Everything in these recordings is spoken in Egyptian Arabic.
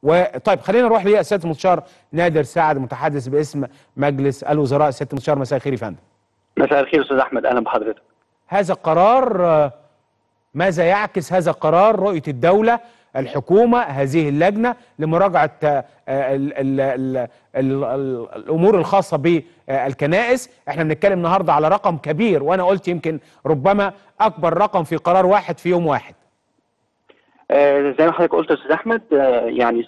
وطيب خلينا نروح لسياده المستشار نادر سعد متحدث باسم مجلس الوزراء سياده المستشار مساء الخير يا فندم مساء الخير استاذ احمد اهلا بحضرتك هذا القرار آه، ماذا يعكس هذا القرار رؤيه الدوله الحكومه هذه اللجنه لمراجعه آه، ال ال ال ال ال الامور الخاصه بالكنائس احنا بنتكلم النهارده على رقم كبير وانا قلت يمكن ربما اكبر رقم في قرار واحد في يوم واحد آه زي ما حضرتك قلت يا استاذ احمد آه يعني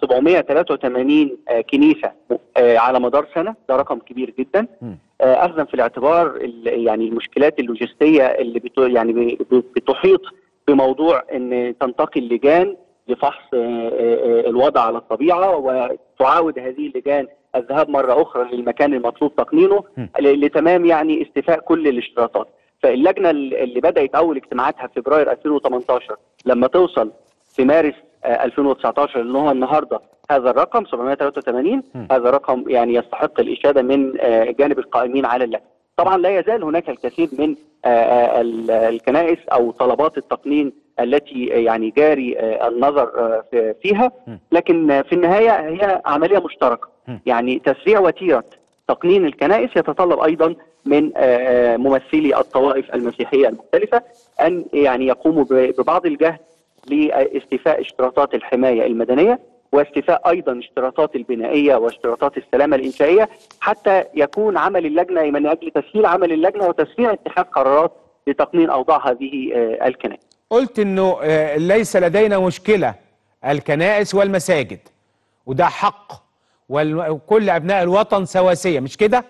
783 آه كنيسه آه على مدار سنه ده رقم كبير جدا آه اخذا في الاعتبار ال- يعني المشكلات اللوجستيه اللي بتو يعني ب- بتحيط بموضوع ان تنتقل لجان لفحص آه، آه، آه، الوضع على الطبيعه وتعاود هذه اللجان الذهاب مره اخرى للمكان المطلوب تقنينه ل- لتمام يعني استيفاء كل الاشتراطات فاللجنه اللي بدات اول اجتماعاتها في فبراير 2018 لما توصل في مارس آه، 2019 اللي هو النهارده هذا الرقم 783 هذا رقم يعني يستحق الاشاده من آه، جانب القائمين على اللجنه. طبعا لا يزال هناك الكثير من آه، آه، ال- الكنائس او طلبات التقنين التي آه، يعني جاري آه، النظر آه، في- فيها لكن آه، في النهايه هي عمليه مشتركه يعني تسريع وتيره تقنين الكنائس يتطلب ايضا من آه، آه، ممثلي الطوائف المسيحيه المختلفه ان يعني يقوموا ب- ببعض الجهد لاستيفاء اشتراطات الحمايه المدنيه واستيفاء ايضا اشتراطات البنائيه واشتراطات السلامه الانشائيه حتى يكون عمل اللجنه من اجل تسهيل عمل اللجنه وتسريع اتخاذ قرارات لتقنين اوضاع هذه آه، الكنائس. قلت انه آه، ليس لدينا مشكله الكنائس والمساجد وده حق وال- وكل ابناء الوطن سواسيه مش كده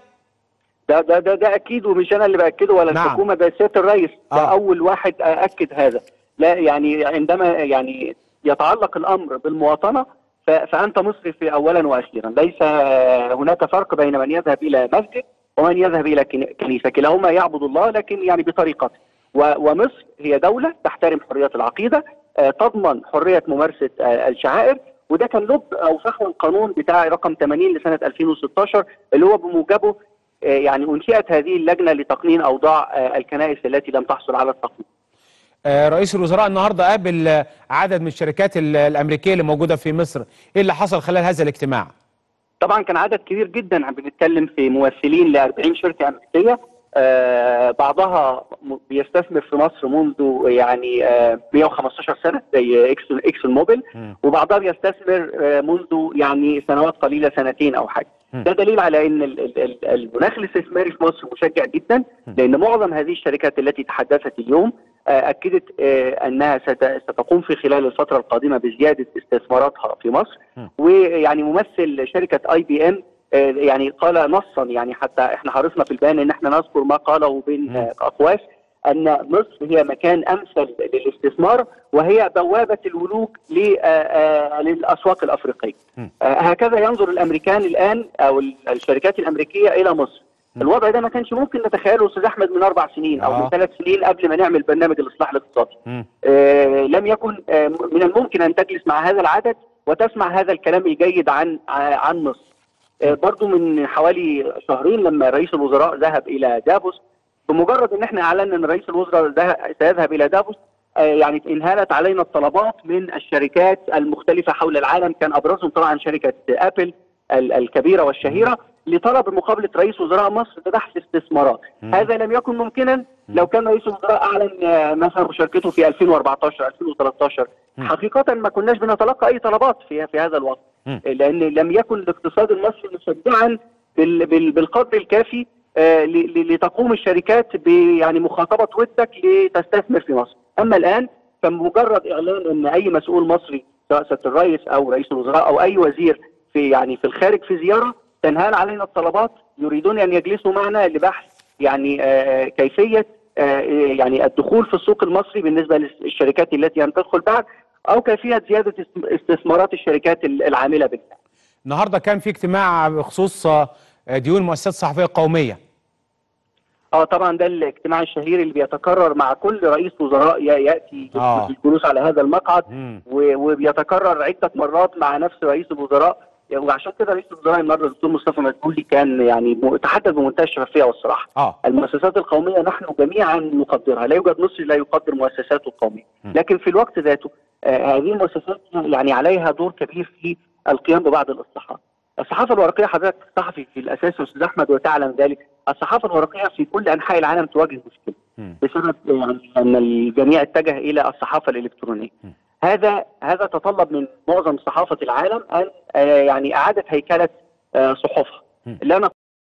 ده ده ده ده اكيد ومش انا اللي باكده ولا نعم. الحكومه ده سياده الرئيس ده آه. اول واحد اكد هذا لا يعني عندما يعني يتعلق الامر بالمواطنه ف- فانت مصري في اولا واخيرا ليس هناك فرق بين من يذهب الى مسجد ومن يذهب الى كن- كنيسه كلاهما يعبد الله لكن يعني بطريقته و- ومصر هي دوله تحترم حريه العقيده آه، تضمن حريه ممارسه آه، الشعائر وده كان لب او فحوى القانون بتاع رقم 80 لسنه 2016 اللي هو بموجبه آه، يعني انشئت هذه اللجنه لتقنين اوضاع آه، الكنائس التي لم تحصل على التقنين. آه، رئيس الوزراء النهارده قابل آه، عدد من الشركات ال- الامريكيه اللي موجوده في مصر ايه اللي حصل خلال هذا الاجتماع طبعا كان عدد كبير جدا بنتكلم في ممثلين ل 40 شركه امريكيه آه بعضها م- بيستثمر في مصر منذ يعني آه 115 سنه زي اكسون اكسون موبيل وبعضها بيستثمر آه منذ يعني سنوات قليله سنتين او حاجه ده دليل على ان ال- ال- ال- المناخ الاستثماري في مصر مشجع جدا لان معظم هذه الشركات التي تحدثت اليوم آه، اكدت آه، انها ست- ستقوم في خلال الفتره القادمه بزياده استثماراتها في مصر ويعني ممثل شركه اي بي ام يعني قال نصا يعني حتى احنا حرصنا في البيان ان احنا نذكر ما قاله بين آه، اقواس ان مصر هي مكان امثل للاستثمار وهي بوابه الولوج ل- آه، آه، للاسواق الافريقيه. آه، هكذا ينظر الامريكان الان او ال- الشركات الامريكيه الى مصر. الوضع ده ما كانش ممكن نتخيله استاذ احمد من اربع سنين او آه. من ثلاث سنين قبل ما نعمل برنامج الاصلاح الاقتصادي. آه، لم يكن آه، من الممكن ان تجلس مع هذا العدد وتسمع هذا الكلام الجيد عن ع- عن مصر. آه، برضو من حوالي شهرين لما رئيس الوزراء ذهب الى دافوس بمجرد ان احنا اعلنا ان رئيس الوزراء ده سيذهب الى دافوس آه، يعني انهالت علينا الطلبات من الشركات المختلفه حول العالم كان ابرزهم طبعا شركه ابل ال- الكبيره والشهيره لطلب مقابله رئيس وزراء مصر ببحث استثمارات هذا لم يكن ممكنا لو كان رئيس الوزراء اعلن آه، مثلا مشاركته في 2014 2013 حقيقه ما كناش بنتلقى اي طلبات في في هذا الوقت لان لم يكن الاقتصاد المصري مشجعا بال- بال- بالقدر الكافي آه، ل- ل- لتقوم الشركات ب يعني مخاطبه ودك لتستثمر في مصر، اما الان فمجرد اعلان ان اي مسؤول مصري سواء سياده الرئيس او رئيس الوزراء او اي وزير في يعني في الخارج في زياره تنهال علينا الطلبات يريدون ان يجلسوا معنا لبحث يعني آه، كيفيه آه، يعني الدخول في السوق المصري بالنسبه للشركات التي لم تدخل بعد او كيفيه زياده است- استثمارات الشركات العامله بالفعل. النهارده كان في اجتماع بخصوص آه، ديون المؤسسات الصحفيه القوميه اه طبعا ده الاجتماع الشهير اللي بيتكرر مع كل رئيس وزراء ي- ياتي آه. الجلوس على هذا المقعد مم. و- وبيتكرر عده مرات مع نفس رئيس الوزراء وعشان كده رئيس الوزراء النهارده الدكتور مصطفى مدبولي كان يعني م- تحدث بمنتهى الشفافيه والصراحه. اه المؤسسات القوميه نحن جميعا نقدرها، لا يوجد مصري لا يقدر مؤسساته القوميه، لكن في الوقت ذاته آه هذه المؤسسات يعني عليها دور كبير في القيام ببعض الاصلاحات. الصحافه الورقيه حضرتك صحفي في الاساس يا استاذ احمد وتعلم ذلك، الصحافه الورقيه في كل انحاء العالم تواجه مشكله مم. بسبب يعني ان الجميع اتجه الى الصحافه الالكترونيه. مم. هذا هذا تطلب من معظم صحافه العالم ان آه، يعني اعاده هيكله آه، صحفها. مم. اللي انا